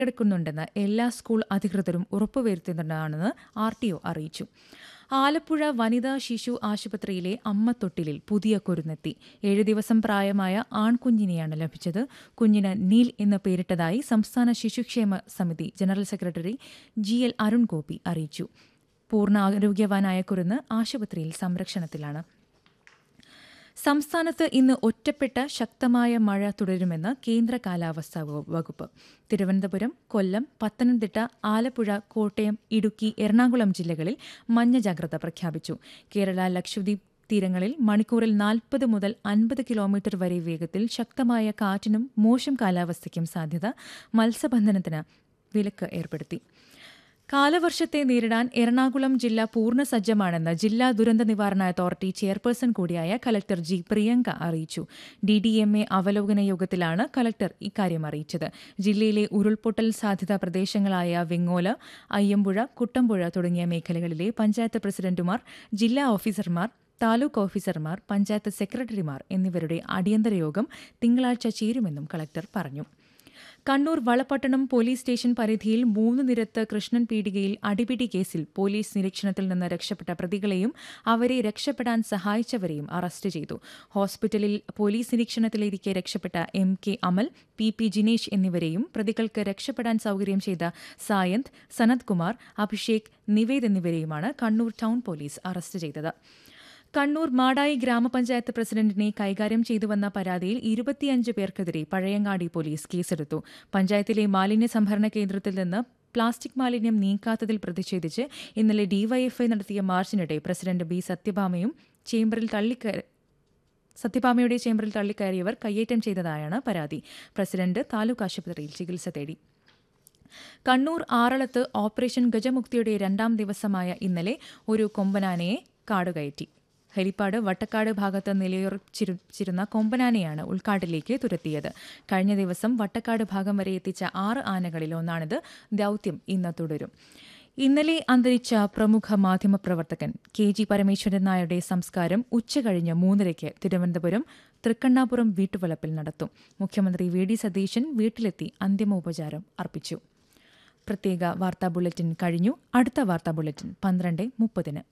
എടുക്കുന്നുണ്ടെന്ന് എല്ലാ സ്കൂൾ അധികൃതരും ഉറപ്പുവരുത്തുന്നതാണെന്ന് R T O അറിയിച്ചു ആലപ്പുഴ വനിതാ ശിശു ആശുപത്രിയിലെ അമ്മത്തൊട്ടിലിൽ പുതിയ കുരുന്നെത്തി ഏഴ് ദിവസം പ്രായമായ ആൺകുഞ്ഞിനെയാണ് ലഭിച്ചത് കുഞ്ഞിന് നീൽ എന്ന് പേരിട്ടതായി സംസ്ഥാന ശിശുക്ഷേമ സമിതി general secretary G L Arun Gopi അറിയിച്ചു പൂർണ്ണ ആരോഗ്യവാനായ കുരുന്ന് ആശുപത്രിയിൽ സംരക്ഷണത്തിലാണ് സംസ്ഥാനത്ത് ഇന്ന് ഒറ്റപ്പെട്ട ശക്തമായ മഴ തുടരുമെന്ന് കേന്ദ്ര കാലാവസ്ഥാ വ- വകുപ്പ് തിരുവനന്തപുരം കൊല്ലം പത്തനംതിട്ട ആലപ്പുഴ കോട്ടയം ഇടുക്കി എറണാകുളം ജില്ലകളിൽ മഞ്ഞ ജാഗ്രത പ്രഖ്യാപിച്ചു കേരള ലക്ഷദ്വീപ് തീരങ്ങളിൽ മണിക്കൂറിൽ നാൽപ്പത് മുതൽ അൻപത് കിലോമീറ്റർ വരെ വേഗത്തിൽ ശക്തമായ കാറ്റിനും മോശം കാലാവസ്ഥയ്ക്കും സാധ്യത മത്സ്യബന്ധനത്തിന് വിലക്ക് ഏർപ്പെടുത്തി കാലവർഷത്തെ നേരിടാൻ എറണാകുളം ജില്ല പൂർണ്ണ സജ്ജമാണെന്ന് ജില്ലാ ദുരന്ത നിവാരണ അതോറിറ്റി ചെയർപേഴ്സൺ കൂടിയായ കലക്ടർ ജി പ്രിയങ്ക അറിയിച്ചു ഡി ഡി എം എ അവലോകന യോഗത്തിലാണ് കലക്ടർ ഇക്കാര്യം അറിയിച്ചത് ജില്ലയിലെ ഉരുൾപൊട്ടൽ സാധ്യതാ പ്രദേശങ്ങളായ വെങ്ങോല അയ്യമ്പുഴ കുട്ടമ്പുഴ തുടങ്ങിയ മേഖലകളിലെ പഞ്ചായത്ത് പ്രസിഡന്റുമാർ ജില്ലാ ഓഫീസർമാർ താലൂക്ക് ഓഫീസർമാർ പഞ്ചായത്ത് സെക്രട്ടറിമാർ എന്നിവരുടെ അടിയന്തര യോഗം തിങ്കളാഴ്ച ചേരുമെന്നും കളക്ടർ പറഞ്ഞു കണ്ണൂർ വളപട്ടണം പോലീസ് സ്റ്റേഷൻ പരിധിയിൽ മൂന്ന് നിരത്ത് കൃഷ്ണൻ പീടികയിൽ അടിപിടി കേസിൽ പോലീസ് നിരീക്ഷണത്തിൽ നിന്ന് രക്ഷപ്പെട്ട പ്രതികളെയും അവരെ രക്ഷപ്പെടാൻ സഹായിച്ചവരെയും അറസ്റ്റ് ചെയ്തു ഹോസ്പിറ്റലിൽ പോലീസ് നിരീക്ഷണത്തിലിരിക്കെ രക്ഷപ്പെട്ട M K Amal P P Jinesh എന്നിവരെയും പ്രതികൾക്ക് രക്ഷപ്പെടാൻ സൌകര്യം ചെയ്ത സായന്ത് സനത് കുമാർ അഭിഷേക് നിവേദ് എന്നിവരെയുമാണ് കണ്ണൂർ ടൗൺ പോലീസ് അറസ്റ്റ് ചെയ്തത് കണ്ണൂർ മാടായി ഗ്രാമപഞ്ചായത്ത് പ്രസിഡന്റിനെ കൈകാര്യം ചെയ്തുവന്ന പരാതിയിൽ ഇരുപത്തിയഞ്ച് പേർക്കെതിരെ പഴയങ്ങാടി പോലീസ് കേസെടുത്തു പഞ്ചായത്തിലെ മാലിന്യ സംഭരണ കേന്ദ്രത്തിൽ നിന്ന് പ്ലാസ്റ്റിക് മാലിന്യം നീക്കാത്തതിൽ പ്രതിഷേധിച്ച് ഇന്നലെ ഡിവൈഎഫ്ഐ നടത്തിയ മാർച്ചിനിടെ പ്രസിഡന്റ് ബി സത്യഭാമയും ചേംബറിൽ തള്ളിക്കയ സത്യഭാമയുടെ ചേംബറിൽ തള്ളിക്കയറിയവർ കയ്യേറ്റം ചെയ്തതായാണ് പരാതി പ്രസിഡന്റ് താലൂക്ക് ആശുപത്രിയിൽ ചികിത്സ തേടി കണ്ണൂർ ആറളത്ത് ഓപ്പറേഷൻ ഗജമുക്തിയുടെ രണ്ടാം ദിവസമായ ഇന്നലെ ഒരു കൊമ്പനാനയെ കാടുകയറ്റി ഹരിപ്പാട് വട്ടക്കാട് ഭാഗത്ത് നിലയുറപ്പിച്ചിരുന്ന കൊമ്പനാനയാണ് ഉൾക്കാട്ടിലേക്ക് തുരത്തിയത് കഴിഞ്ഞ ദിവസം വട്ടക്കാട് ഭാഗം വരെ എത്തിച്ച ആറ് ആനകളിൽ ഒന്നാണിത് ദൌത്യം ഇന്ന് തുടരും ഇന്നലെ അന്തരിച്ച പ്രമുഖ മാധ്യമപ്രവർത്തകൻ കെ ജി പരമേശ്വരൻ നായരുടെ സംസ്കാരം ഉച്ചകഴിഞ്ഞ് മൂന്നരയ്ക്ക് തിരുവനന്തപുരം തൃക്കണ്ണാപുരം വീട്ടുവളപ്പിൽ നടത്തും മുഖ്യമന്ത്രി വി ഡി സതീശൻ വീട്ടിലെത്തി അന്തിമോപചാരം അർപ്പിച്ചു പ്രത്യേക വാർത്താ ബുള്ളറ്റിൻ കഴിഞ്ഞു അടുത്ത വാർത്താ ബുള്ളറ്റിൻ പന്ത്രണ്ട് മുപ്പതിന്